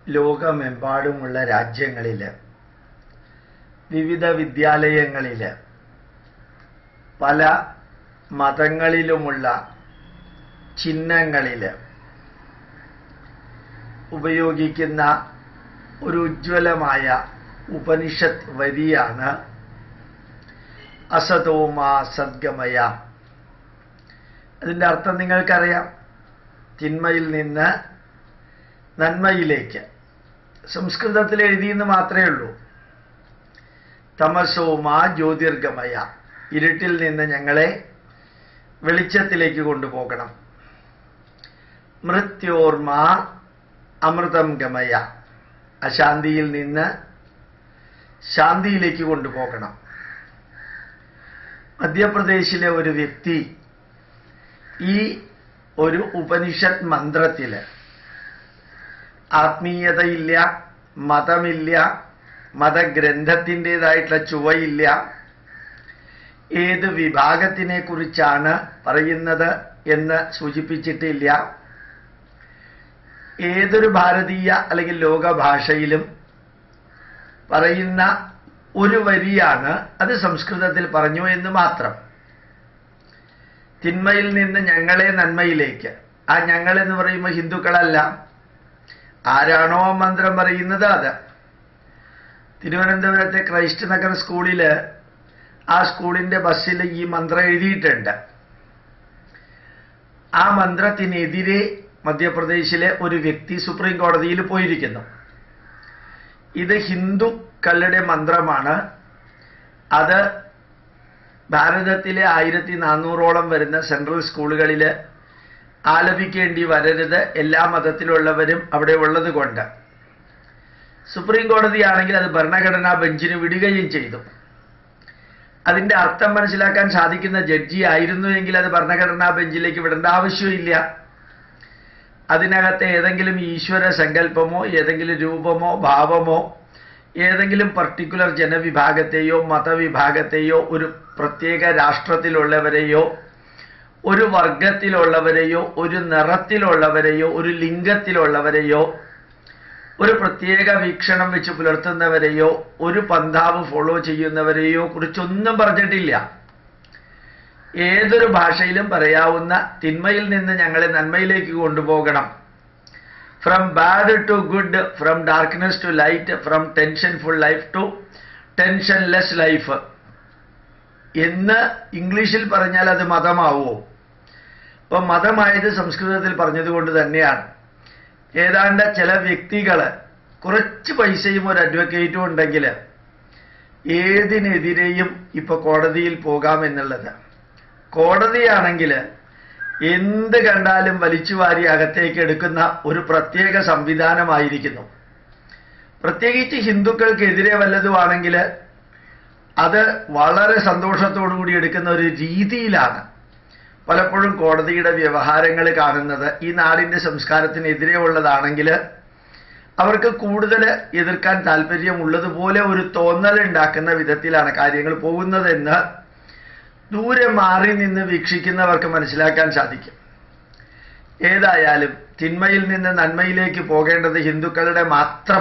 ലോകമെമ്പാടുമുള്ള രാജ്യങ്ങളിൽ വിവിധ വിദ്യാലയങ്ങളിൽ പല മതങ്ങളിലുമുള്ള ചിഹ്നങ്ങളിൽ ഉപയോഗിക്കുന്ന ഒരു ഉജ്ജ്വലമായ ഉപനിഷത്ത് വരിയാണ് അസതോമ സദ്ഗമയ അതിൻ്റെ അർത്ഥം നിങ്ങൾക്കറിയാം തിന്മയിൽ നിന്ന് നന്മയിലേക്ക് സംസ്കൃതത്തിൽ എഴുതിയെന്ന് മാത്രമേ ഉള്ളൂ തമസോമ ജ്യോതിർഗമയ ഇരുട്ടിൽ നിന്ന് ഞങ്ങളെ വെളിച്ചത്തിലേക്ക് കൊണ്ടുപോകണം മൃത്യോർമ അമൃതം ഗമയ അശാന്തിയിൽ നിന്ന് ശാന്തിയിലേക്ക് കൊണ്ടുപോകണം മധ്യപ്രദേശിലെ ഒരു വ്യക്തി ഈ ഒരു ഉപനിഷത്ത് മന്ത്രത്തിൽ ആത്മീയതയില്ല മതമില്ല മതഗ്രന്ഥത്തിൻ്റെതായിട്ടുള്ള ചുവയില്ല ഏത് വിഭാഗത്തിനെ കുറിച്ചാണ് പറയുന്നത് എന്ന് സൂചിപ്പിച്ചിട്ടില്ല ഏതൊരു ഭാരതീയ അല്ലെങ്കിൽ ലോക ഭാഷയിലും പറയുന്ന ഒരു വരിയാണ് അത് സംസ്കൃതത്തിൽ പറഞ്ഞു എന്ന് മാത്രം തിന്മയിൽ നിന്ന് ഞങ്ങളെ നന്മയിലേക്ക് ആ ഞങ്ങൾ എന്ന് പറയുമ്പോൾ ഹിന്ദുക്കളല്ല ആരാണോ ആ മന്ത്രം പറയുന്നത് അത് തിരുവനന്തപുരത്തെ ക്രൈസ്റ്റ് നഗർ സ്കൂളിൽ ആ സ്കൂളിന്റെ ബസ്സിൽ ഈ മന്ത്രം എഴുതിയിട്ടുണ്ട് ആ മന്ത്രത്തിനെതിരെ മധ്യപ്രദേശിലെ ഒരു വ്യക്തി സുപ്രീം കോടതിയിൽ പോയിരിക്കുന്നു ഇത് ഹിന്ദുക്കളുടെ മന്ത്രമാണ് അത് ഭാരതത്തിലെ ആയിരത്തി നാനൂറോളം വരുന്ന സെൻട്രൽ സ്കൂളുകളിൽ ആലപിക്കേണ്ടി വരരുത് എല്ലാ മതത്തിലുള്ളവരും അവിടെ ഉള്ളത് കൊണ്ട് സുപ്രീം കോടതിയാണെങ്കിൽ അത് ഭരണഘടനാ ബെഞ്ചിന് വിടുകയും ചെയ്തു അതിന്റെ അർത്ഥം മനസ്സിലാക്കാൻ സാധിക്കുന്ന ജഡ്ജി ആയിരുന്നുവെങ്കിൽ അത് ഭരണഘടനാ ബെഞ്ചിലേക്ക് വിടേണ്ട ആവശ്യമില്ല അതിനകത്തെ ഏതെങ്കിലും ഈശ്വര സങ്കല്പമോ ഏതെങ്കിലും രൂപമോ ഭാവമോ ഏതെങ്കിലും പർട്ടിക്കുലർ ജനവിഭാഗത്തെയോ മതവിഭാഗത്തെയോ ഒരു പ്രത്യേക രാഷ്ട്രത്തിലുള്ളവരെയോ ഒരു വർഗത്തിലുള്ളവരെയോ ഒരു നിറത്തിലുള്ളവരെയോ ഒരു ലിംഗത്തിലുള്ളവരെയോ ഒരു പ്രത്യേക വീക്ഷണം വെച്ച് പുലർത്തുന്നവരെയോ ഒരു പന്താവ് ഫോളോ ചെയ്യുന്നവരെയോ കുറിച്ചൊന്നും പറഞ്ഞിട്ടില്ല ഏതൊരു ഭാഷയിലും പറയാവുന്ന തിന്മയിൽ നിന്ന് ഞങ്ങളെ നന്മയിലേക്ക് കൊണ്ടുപോകണം from bad to good from darkness to light from tension full life to tension less life എന്ന് ഇംഗ്ലീഷിൽ പറഞ്ഞാൽ അത് മതമാവോ അപ്പം മതമായത് സംസ്കൃതത്തിൽ പറഞ്ഞതുകൊണ്ട് തന്നെയാണ് ഏതാണ്ട് ചില വ്യക്തികൾ കുറച്ച് പൈസയും ഒരു അഡ്വക്കേറ്റും ഉണ്ടെങ്കിൽ ഏതിനെതിരെയും ഇപ്പൊ കോടതിയിൽ പോകാമെന്നുള്ളത് കോടതിയാണെങ്കിൽ എന്ത് കണ്ടാലും വലിച്ചുവാരി അകത്തേക്ക് എടുക്കുന്ന ഒരു പ്രത്യേക സംവിധാനമായിരിക്കുന്നു പ്രത്യേകിച്ച് ഹിന്ദുക്കൾക്കെതിരെ വല്ലതുമാണെങ്കിൽ അത് വളരെ സന്തോഷത്തോടു കൂടി എടുക്കുന്ന ഒരു രീതിയിലാണ് പലപ്പോഴും കോടതിയുടെ വ്യവഹാരങ്ങൾ കാണുന്നത് ഈ നാടിന്റെ സംസ്കാരത്തിനെതിരെ ഉള്ളതാണെങ്കിൽ അവർക്ക് കൂടുതൽ എതിർക്കാൻ താല്പര്യമുള്ളതുപോലെ ഒരു തോന്നൽ ഉണ്ടാക്കുന്ന വിധത്തിലാണ് കാര്യങ്ങൾ പോകുന്നതെന്ന് ദൂരെ മാറി നിന്ന് വീക്ഷിക്കുന്നവർക്ക് മനസ്സിലാക്കാൻ സാധിക്കും ഏതായാലും തിന്മയിൽ നിന്ന് നന്മയിലേക്ക് പോകേണ്ടത് ഹിന്ദുക്കളുടെ മാത്രം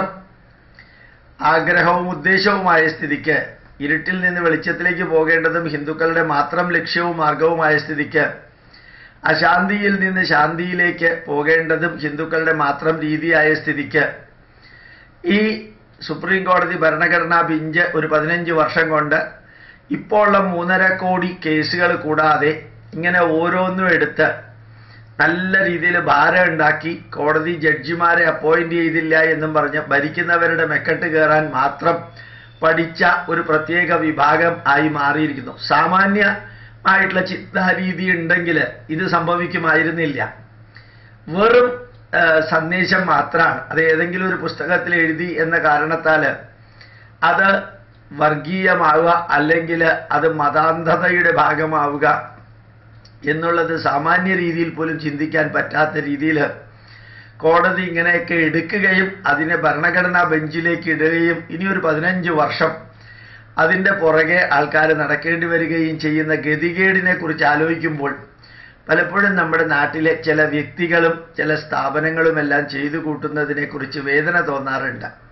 ആഗ്രഹവും ഉദ്ദേശവുമായ സ്ഥിതിക്ക് ഇരുട്ടിൽ നിന്ന് വെളിച്ചത്തിലേക്ക് പോകേണ്ടതും ഹിന്ദുക്കളുടെ മാത്രം ലക്ഷ്യവും മാർഗവുമായ സ്ഥിതിക്ക് അശാന്തിയിൽ നിന്ന് ശാന്തിയിലേക്ക് പോകേണ്ടതും ഹിന്ദുക്കളുടെ മാത്രം രീതിയായ സ്ഥിതിക്ക് ഈ സുപ്രീം കോടതി ഭരണഘടനാ ബെഞ്ച് ഒരു പതിനഞ്ച് വർഷം കൊണ്ട് ഇപ്പോൾ ഉള്ള മൂന്നര കോടി കേസുകൾ കൂടാതെ ഇങ്ങനെ ഓരോന്നും എടുത്ത് നല്ല രീതിയിൽ ഭാരം ഉണ്ടാക്കി കോടതി ജഡ്ജിമാരെ അപ്പോയിന്റ് ചെയ്തില്ല എന്നും പറഞ്ഞ് ഭരിക്കുന്നവരുടെ മെക്കെട്ട് കയറാൻ മാത്രം പഠിച്ച ഒരു പ്രത്യേക വിഭാഗം ആയി മാറിയിരിക്കുന്നു സാമാന്യമായിട്ടുള്ള ചിന്താരീതി ഉണ്ടെങ്കിൽ ഇത് സംഭവിക്കുമായിരുന്നില്ല വെറും ആ, സന്ദേശം മാത്രമാണ് അത് ഏതെങ്കിലും ഒരു പുസ്തകത്തിൽ എഴുതി എന്ന കാരണത്താൽ അത് വർഗീയമാവുക അല്ലെങ്കിൽ അത് മതാന്ധതയുടെ ഭാഗമാവുക എന്നുള്ളത് സാമാന്യ രീതിയിൽ പോലും ചിന്തിക്കാൻ പറ്റാത്ത രീതിയിൽ കോടതി ഇങ്ങനെയൊക്കെ എടുക്കുകയും അതിനെ ഭരണഘടനാ ബെഞ്ചിലേക്ക് ഇടുകയും ഇനി ഒരു പതിനഞ്ച് വർഷം അതിൻ്റെ പുറകെ ആൾക്കാർ നടക്കേണ്ടി വരികയും ചെയ്യുന്ന ഗതികേടിനെ കുറിച്ച് ആലോചിക്കുമ്പോൾ പലപ്പോഴും നമ്മുടെ നാട്ടിലെ ചില വ്യക്തികളും ചില സ്ഥാപനങ്ങളും എല്ലാം ചെയ്തു കൂട്ടുന്നതിനെക്കുറിച്ച് വേദന തോന്നാറുണ്ട്